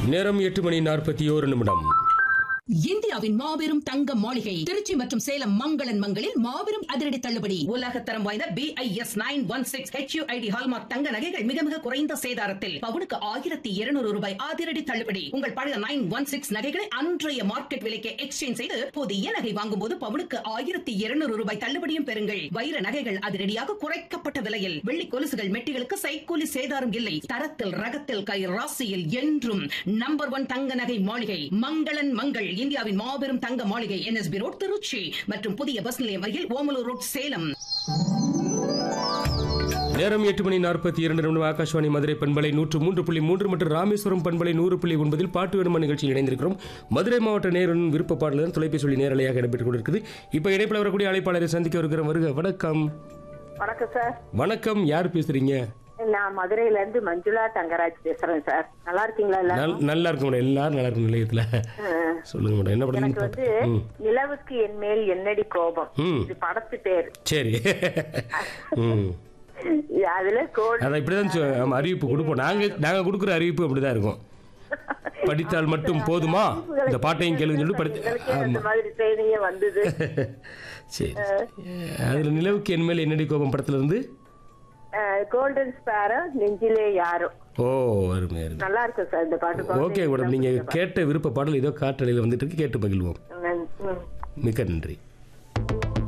நேரம் எட்டு மணி நாற்பத்தி ஓரு நிமிடம் இந்தியாவின் மாபெரும் தங்க மாளிகை திருச்சி மற்றும் சேலம் மங்களன் மங்களில் மாபெரும் அதிரடி தள்ளுபடி உலக தரம் வாய்ந்த B I S nine one six HUID hallmark தங்க நகைகள் மிக மிக குறைந்த சேதாரத்தில் பவுனுக்கு ஆயிரத்தி இருநூறு ரூபாய் அதிரடி தள்ளுபடி உங்கள் பழைய நைன் ஒன் சிக்ஸ் நகைகளை அன்றைய மார்க்கெட் விலைக்கு எக்ஸ்சேஞ்ச் செய்து புதிய நகை வாங்கும் போது பவுனுக்கு ஆயிரத்தி இருநூறு ரூபாய் தள்ளுபடியும் பெறுங்கள் வைர நகைகள் அதிரடியாக குறைக்கப்பட்ட விலையில் வெள்ளி கொலுசுகள் மெட்டிகளுக்கு சைக்கூலி சேதாரம் இல்லை தரத்தில் ரகத்தில் கை ராசியில் என்றும் நம்பர் ஒன் தங்க நகை மாளிகை மங்களன் மங்கள் இந்தியாவின் மாபெரும் தங்க மாளிகை என்எஸ்பி ரோட் திருச்சி மற்றும் புதிய பஸ் நிலையம் அருகில் ஓமலூர் ரோட் சேலம் நேரம் எட்டு மணி நாற்பத்தி இரண்டு நிமிடம் ஆகாஷ்வாணி மதுரை பண்பலை நூற்று மூன்று புள்ளி மூன்று மற்றும் ராமேஸ்வரம் பண்பலை நூறு புள்ளி ஒன்பதில் பாட்டு வேணுமா நிகழ்ச்சியில் இணைந்திருக்கிறோம் மதுரை மாவட்ட நேரின் விருப்ப பாடலுடன் தொலைபேசி வழி நேரலையாக இடம்பெற்றுக் கொண்டிருக்குது இப்போ இணைப்பில் வரக்கூடிய அழைப்பாளரை சந்திக்க வருகிற வருக வணக்கம் வணக்கம் சார் வணக்கம் யார் பேசுறீங்க நான் மதுரையில இருந்து மஞ்சுளா தங்கராஜ் பேசுறேன் சார் நல்லா இருக்கீங்களா எல்லாரும் நல்- நல்லா இருக்கும் மேடம் எல்லாரும் நல்லா இருக்கும் நிலையத்தில் சொல்லுங்க மேடம் என்ன எனக்கு வந்து பண்ணுறீங்க ம் நிலவுக்கு என் மேல் என்னடி கோபம் ம். இது படத்து பேர் சரி ம் அதுல கோல் அதான் இப்படிதான் சொ- ஆமா, அறிவிப்பு கொடுப்போம் நாங்க நாங்க கொடுக்குற அறிவிப்பு அப்படிதான் இருக்கும் படித்தால் மட்டும் போதுமா இந்த பாட்டையும் கேளுங்க சொல்லி படித்து உங்களுக்கே அந்த ஆமா மாதிரி ட்ரைனிங்கே வந்தது சரி அதுல நிலவுக்கு என் மேல் என்னடி கோபம் படத்துல இருந்து கோல்டன் ஸ்பேரோ நெஞ்சிலே யாரோ ஓ அருமை அருமை நல்லா இருக்கும் சார் இந்த பாட்டு ஓகே மேடம் நீங்க கேட்ட விருப்ப பாடல் ஏதோ காற்றலையில் வந்துட்டு இருக்கு கேட்டு மகிழ்வோம் ம், ம். மிக்க நன்றி